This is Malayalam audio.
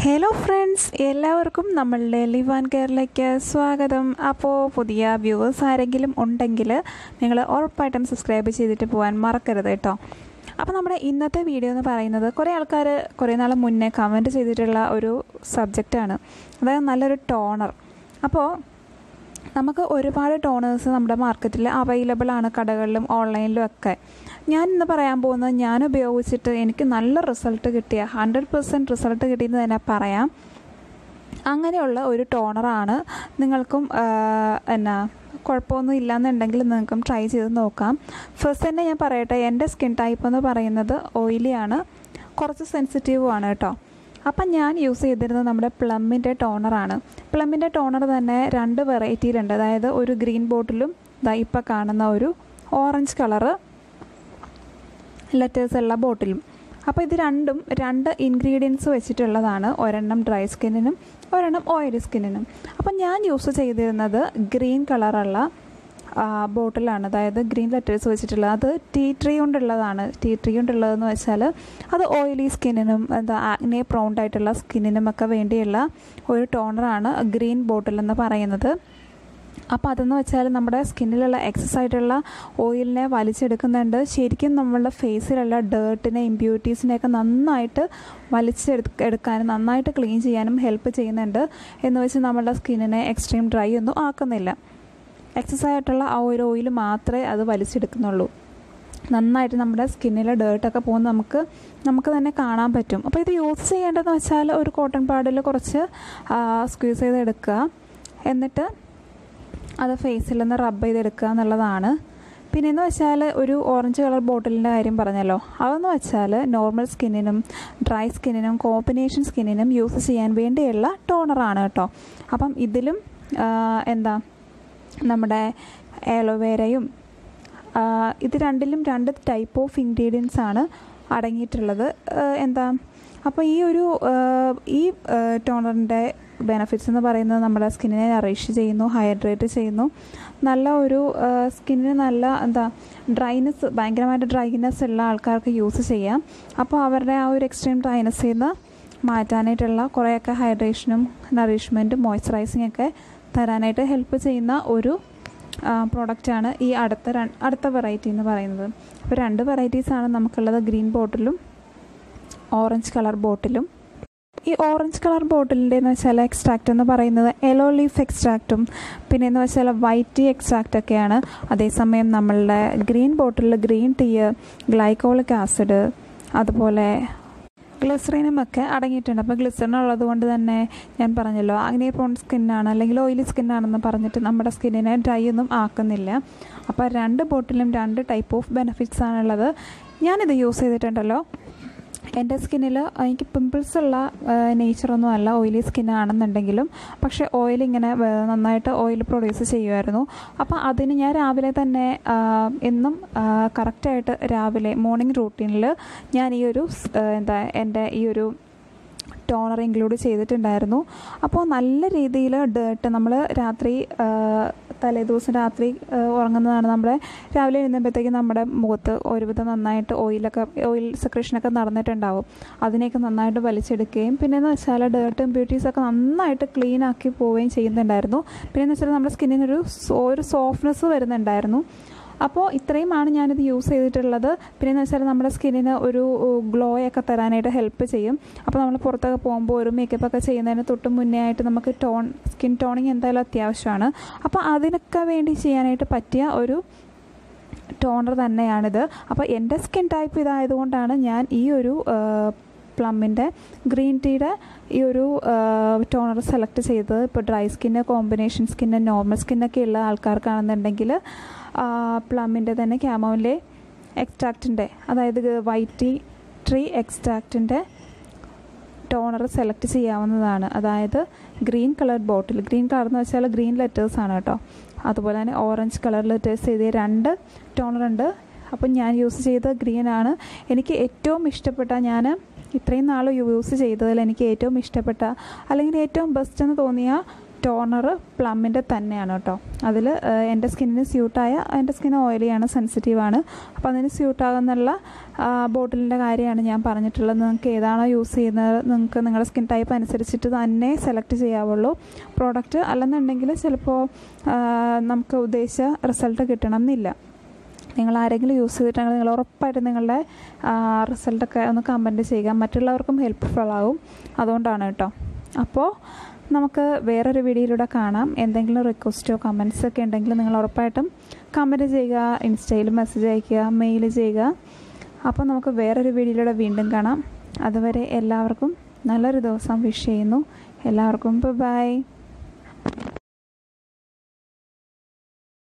ഹലോ ഫ്രണ്ട്സ് എല്ലാവർക്കും നമ്മളുടെ ലിവ് ആൻഡ് കെയറിലേക്ക് സ്വാഗതം അപ്പോൾ പുതിയ വ്യൂവേഴ്സ് ആരെങ്കിലും ഉണ്ടെങ്കിൽ നിങ്ങൾ ഉറപ്പായിട്ടും സബ്സ്ക്രൈബ് ചെയ്തിട്ട് പോകാൻ മറക്കരുത് കേട്ടോ അപ്പോൾ നമ്മുടെ ഇന്നത്തെ വീഡിയോ എന്ന് പറയുന്നത് കുറേ ആൾക്കാർ കുറേ നാൾ മുന്നേ കമൻറ്റ് ചെയ്തിട്ടുള്ള ഒരു സബ്ജക്റ്റാണ് അതായത് നല്ലൊരു ടോണർ അപ്പോൾ നമുക്ക് ഒരുപാട് ടോണേഴ്സ് നമ്മുടെ മാർക്കറ്റിൽ അവൈലബിൾ ആണ് കടകളിലും ഓൺലൈനിലും ഒക്കെ ഞാൻ ഇന്ന് പറയാൻ പോകുന്നത് ഞാൻ ഉപയോഗിച്ചിട്ട് എനിക്ക് നല്ല റിസൾട്ട് കിട്ടിയ ഹൺഡ്രഡ് പെർസെൻറ്റ് റിസൾട്ട് കിട്ടിയെന്ന് തന്നെ പറയാം അങ്ങനെയുള്ള ഒരു ടോണറാണ് നിങ്ങൾക്കും എന്നാ കുഴപ്പമൊന്നും ഇല്ലയെന്നുണ്ടെങ്കിൽ നിങ്ങൾക്കും ട്രൈ ചെയ്ത് നോക്കാം ഫസ്റ്റ് തന്നെ ഞാൻ പറയട്ടെ എൻ്റെ സ്കിൻ ടൈപ്പ് എന്ന് പറയുന്നത് ഓയിലിയാണ് കുറച്ച് സെൻസിറ്റീവും ആണ് കേട്ടോ അപ്പം ഞാൻ യൂസ് ചെയ്തിരുന്നത് നമ്മുടെ പ്ലമ്മിൻ്റെ ടോണറാണ് പ്ലമ്മിൻ്റെ ടോണർ തന്നെ രണ്ട് വെറൈറ്റിയിലുണ്ട് അതായത് ഒരു ഗ്രീൻ ബോട്ടിലും ഇതാ ഇപ്പം കാണുന്ന ഒരു ഓറഞ്ച് കളറ് ലെറ്റേഴ്സ് ഉള്ള ബോട്ടിലും അപ്പോൾ ഇത് രണ്ടും രണ്ട് ഇൻഗ്രീഡിയൻസ് വെച്ചിട്ടുള്ളതാണ് ഒരെണ്ണം ഡ്രൈ സ്കിന്നിനും ഒരെണ്ണം ഓയിലി സ്കിന്നിനും അപ്പം ഞാൻ യൂസ് ചെയ്തിരുന്നത് ഗ്രീൻ കളറുള്ള ബോട്ടിലാണ് അതായത് ഗ്രീൻ ലെറ്റേഴ്സ് വെച്ചിട്ടുള്ളത് അത് ടീ ട്രീ കൊണ്ടുള്ളതാണ് ടീ ട്രീ കൊണ്ടുള്ളതെന്ന് വെച്ചാൽ അത് ഓയിലി സ്കിന്നിനും എന്താ ആഗ്നെ പ്രൗണ്ട് ആയിട്ടുള്ള സ്കിന്നിനും ഒക്കെ വേണ്ടിയുള്ള ഒരു ടോണറാണ് ഗ്രീൻ ബോട്ടിൽ എന്ന് പറയുന്നത് അപ്പോൾ അതെന്ന് വെച്ചാൽ നമ്മുടെ സ്കിന്നിലുള്ള എക്സസ് ആയിട്ടുള്ള ഓയിലിനെ വലിച്ചെടുക്കുന്നുണ്ട് ശരിക്കും നമ്മളുടെ ഫേസിലുള്ള ഡേർട്ടിനെ ഇമ്പ്യൂരിറ്റീസിനെയൊക്കെ നന്നായിട്ട് വലിച്ചെടു എടുക്കാനും നന്നായിട്ട് ക്ലീൻ ചെയ്യാനും ഹെൽപ്പ് ചെയ്യുന്നുണ്ട് എന്ന് വെച്ച് നമ്മളുടെ സ്കിന്നിനെ എക്സ്ട്രീം ഡ്രൈ ഒന്നും ആക്കുന്നില്ല എക്സസ് ആയിട്ടുള്ള ആ ഒരു ഓയിൽ മാത്രമേ അത് വലിച്ചെടുക്കുന്നുള്ളൂ നന്നായിട്ട് നമ്മുടെ സ്കിന്നിലെ ഡേർട്ടൊക്കെ പോകുന്ന നമുക്ക് നമുക്ക് തന്നെ കാണാൻ പറ്റും അപ്പോൾ ഇത് യൂസ് ചെയ്യേണ്ടതെന്ന് വെച്ചാൽ ഒരു കോട്ടൺ പാഡിൽ കുറച്ച് സ്ക്വീസ് ചെയ്തെടുക്കുക എന്നിട്ട് അത് ഫേസിൽ നിന്ന് റബ്ബ് ചെയ്തെടുക്കുക എന്നുള്ളതാണ് പിന്നെയെന്ന് വെച്ചാൽ ഒരു ഓറഞ്ച് കളർ ബോട്ടിലിൻ്റെ കാര്യം പറഞ്ഞല്ലോ അതെന്ന് വെച്ചാൽ നോർമൽ സ്കിന്നിനും ഡ്രൈ സ്കിന്നിനും കോമ്പിനേഷൻ സ്കിന്നിനും യൂസ് ചെയ്യാൻ വേണ്ടിയുള്ള ടോണറാണ് കേട്ടോ അപ്പം ഇതിലും എന്താ നമ്മുടെ ആലോവേരയും ഇത് രണ്ടിലും രണ്ട് ടൈപ്പ് ഓഫ് ഇൻഗ്രീഡിയൻസ് ആണ് അടങ്ങിയിട്ടുള്ളത് എന്താ അപ്പോൾ ഈ ഒരു ഈ ടോണറിൻ്റെ ബെനഫിറ്റ്സ് എന്ന് പറയുന്നത് നമ്മുടെ സ്കിന്നിനെ നറിഷ് ചെയ്യുന്നു ഹൈഡ്രേറ്റ് ചെയ്യുന്നു നല്ല ഒരു സ്കിന്നിന് നല്ല എന്താ ഡ്രൈനെസ് ഭയങ്കരമായിട്ട് ഡ്രൈനെസ് ഉള്ള ആൾക്കാർക്ക് യൂസ് ചെയ്യാം അപ്പോൾ അവരുടെ ആ ഒരു എക്സ്ട്രീം ഡ്രൈനെസ്സിൽ നിന്ന് മാറ്റാനായിട്ടുള്ള കുറേയൊക്കെ ഹൈഡ്രേഷനും നറിഷ്മെൻറ്റും മോയ്സ്ചറൈസിങ് ഒക്കെ തരാനായിട്ട് ഹെൽപ്പ് ചെയ്യുന്ന ഒരു പ്രോഡക്റ്റാണ് ഈ അടുത്ത അടുത്ത വെറൈറ്റി എന്ന് പറയുന്നത് അപ്പോൾ രണ്ട് വെറൈറ്റീസാണ് നമുക്കുള്ളത് ഗ്രീൻ ബോട്ടിലും ഓറഞ്ച് കളർ ബോട്ടിലും ഈ ഓറഞ്ച് കളർ ബോട്ടിലിൻ്റെ എന്ന് വെച്ചാൽ എക്സ്ട്രാക്റ്റ് എന്ന് പറയുന്നത് എലോ ലീഫ് എക്സ്ട്രാക്റ്റും പിന്നെ എന്ന് വെച്ചാൽ വൈറ്റ് ടീ എക്സ്ട്രാക്റ്റ് ഒക്കെയാണ് അതേസമയം നമ്മളുടെ ഗ്രീൻ ബോട്ടിലിൽ ഗ്രീൻ ടീ ഗ്ലൈക്കോളിക് ആസിഡ് അതുപോലെ ഗ്ലിസറിനും ഒക്കെ അടങ്ങിയിട്ടുണ്ട് അപ്പോൾ ഗ്ലിസറിൻ ഉള്ളത് കൊണ്ട് തന്നെ ഞാൻ പറഞ്ഞല്ലോ അങ്ങനെ പ്രോൺ സ്കിന്നാണ് അല്ലെങ്കിൽ ഓയിലി സ്കിന്നാണെന്ന് പറഞ്ഞിട്ട് നമ്മുടെ സ്കിന്നിനെ ഡ്രൈ ഒന്നും ആക്കുന്നില്ല അപ്പോൾ രണ്ട് ബോട്ടിലും രണ്ട് ടൈപ്പ് ഓഫ് ബെനിഫിറ്റ്സ് ആണുള്ളത് ഞാനിത് യൂസ് ചെയ്തിട്ടുണ്ടല്ലോ എൻ്റെ സ്കിന്നിൽ എനിക്ക് പിമ്പിൾസ് ഉള്ള നേച്ചറൊന്നും അല്ല ഓയിലി സ്കിന്നാണെന്നുണ്ടെങ്കിലും പക്ഷേ ഓയിൽ ഇങ്ങനെ നന്നായിട്ട് ഓയിൽ പ്രൊഡ്യൂസ് ചെയ്യുമായിരുന്നു അപ്പോൾ അതിന് ഞാൻ രാവിലെ തന്നെ എന്നും കറക്റ്റായിട്ട് രാവിലെ മോർണിംഗ് റൂട്ടീനിൽ ഞാൻ ഈ ഒരു എന്താ എൻ്റെ ഈ ഒരു ടോണർ ഇൻക്ലൂഡ് ചെയ്തിട്ടുണ്ടായിരുന്നു അപ്പോൾ നല്ല രീതിയിൽ ഡേർട്ട് നമ്മൾ രാത്രി തലേദിവസം രാത്രി ഉറങ്ങുന്നതാണ് നമ്മുടെ രാവിലെ എഴുന്നേൽക്കുമ്പോഴത്തേക്കും നമ്മുടെ മുഖത്ത് ഒരുവിധം നന്നായിട്ട് ഓയിലൊക്കെ ഓയിൽ സെക്രഷനൊക്കെ നടന്നിട്ടുണ്ടാവും അതിനെയൊക്കെ നന്നായിട്ട് വലിച്ചെടുക്കുകയും പിന്നെയെന്ന് വെച്ചാൽ ഡേർട്ടും ബ്യൂട്ടീസൊക്കെ നന്നായിട്ട് ക്ലീൻ ആക്കി പോവുകയും ചെയ്യുന്നുണ്ടായിരുന്നു പിന്നെയെന്ന് വെച്ചാൽ നമ്മുടെ സ്കിന്നിനൊരു ഒരു സോഫ്റ്റ്നെസ് വരുന്നുണ്ടായിരുന്നു അപ്പോൾ ഇത്രയുമാണ് ഞാനിത് യൂസ് ചെയ്തിട്ടുള്ളത് പിന്നെയെന്ന് വെച്ചാൽ നമ്മുടെ സ്കിന്നിന് ഒരു ഗ്ലോ ഒക്കെ തരാനായിട്ട് ഹെൽപ്പ് ചെയ്യും അപ്പോൾ നമ്മൾ പുറത്തൊക്കെ പോകുമ്പോൾ ഒരു മേക്കപ്പ് ഒക്കെ ചെയ്യുന്നതിന് തൊട്ട് മുന്നേ ആയിട്ട് നമുക്ക് ടോൺ സ്കിൻ ടോണിങ് എന്തായാലും അത്യാവശ്യമാണ് അപ്പോൾ അതിനൊക്കെ വേണ്ടി ചെയ്യാനായിട്ട് പറ്റിയ ഒരു ടോണർ തന്നെയാണിത് അപ്പോൾ എൻ്റെ സ്കിൻ ടൈപ്പ് ഇതായതുകൊണ്ടാണ് ഞാൻ ഈ ഒരു പ്ലമ്മിൻ്റെ ഗ്രീൻ ടീയുടെ ഈ ഒരു ടോണർ സെലക്ട് ചെയ്തത് ഇപ്പോൾ dry skin combination skin normal സ്കിന്നൊക്കെ ഉള്ള ആൾക്കാർക്കാണെന്നുണ്ടെങ്കിൽ പ്ലമ്മിൻ്റെ തന്നെ ക്യാമോയിലെ എക്സ്ട്രാക്റ്റിൻ്റെ അതായത് വൈറ്റ് ടീ ട്രീ എക്സ്ട്രാക്റ്റിൻ്റെ ടോണർ സെലക്ട് ചെയ്യാവുന്നതാണ് അതായത് green colour bottle green colour എന്ന് വെച്ചാൽ ഗ്രീൻ ലെറ്റേഴ്സ് ആണ് കേട്ടോ അതുപോലെ തന്നെ ഓറഞ്ച് കളർ ലെറ്റേഴ്സ് എഴുതിയ രണ്ട് ടോണർ ഉണ്ട് അപ്പം ഞാൻ യൂസ് ചെയ്ത ഗ്രീൻ ആണ് എനിക്ക് ഏറ്റവും ഇഷ്ടപ്പെട്ട ഞാൻ ഇത്രയും നാൾ യൂസ് ചെയ്തതിൽ എനിക്ക് ഏറ്റവും ഇഷ്ടപ്പെട്ട അല്ലെങ്കിൽ ഏറ്റവും ബെസ്റ്റ് എന്ന് തോന്നിയ ടോണർ പ്ലമ്മിൻ്റെ തന്നെയാണ് കേട്ടോ അതിൽ എൻ്റെ സ്കിന്നിന് സ്യൂട്ടായ എൻ്റെ സ്കിൻ ഓയിലിയാണ് സെൻസിറ്റീവാണ് അപ്പോൾ അതിന് സ്യൂട്ടാകുന്നുള്ള ബോട്ടിലിൻ്റെ കാര്യമാണ് ഞാൻ പറഞ്ഞിട്ടുള്ളത് നിങ്ങൾക്ക് ഏതാണോ യൂസ് ചെയ്യുന്നത് നിങ്ങൾക്ക് നിങ്ങളുടെ സ്കിൻ ടൈപ്പ് അനുസരിച്ചിട്ട് തന്നെ സെലക്ട് ചെയ്യാവുള്ളൂ പ്രോഡക്റ്റ് അല്ലെന്നുണ്ടെങ്കിൽ ചിലപ്പോൾ നമുക്ക് ഉദ്ദേശിച്ച റിസൾട്ട് കിട്ടണം എന്നില്ല നിങ്ങൾ ആരെങ്കിലും യൂസ് ചെയ്തിട്ടുണ്ടെങ്കിൽ നിങ്ങൾ ഉറപ്പായിട്ടും നിങ്ങളുടെ റിസൾട്ടൊക്കെ ഒന്ന് കമൻറ്റ് ചെയ്യുക മറ്റുള്ളവർക്കും ഹെൽപ്ഫുൾ ആവും അതുകൊണ്ടാണ് കേട്ടോ അപ്പോൾ നമുക്ക് വേറൊരു വീഡിയോയിലൂടെ കാണാം എന്തെങ്കിലും റിക്വസ്റ്റോ കമൻസ് ഒക്കെ ഉണ്ടെങ്കിൽ നിങ്ങൾ ഉറപ്പായിട്ടും കമൻറ്റ് ചെയ്യുക ഇൻസ്റ്റയിൽ മെസ്സേജ് അയയ്ക്കുക മെയിൽ ചെയ്യുക അപ്പോൾ നമുക്ക് വേറൊരു വീഡിയോയിലൂടെ വീണ്ടും കാണാം അതുവരെ എല്ലാവർക്കും നല്ലൊരു ദിവസം വിഷ് ചെയ്യുന്നു എല്ലാവർക്കും ബൈ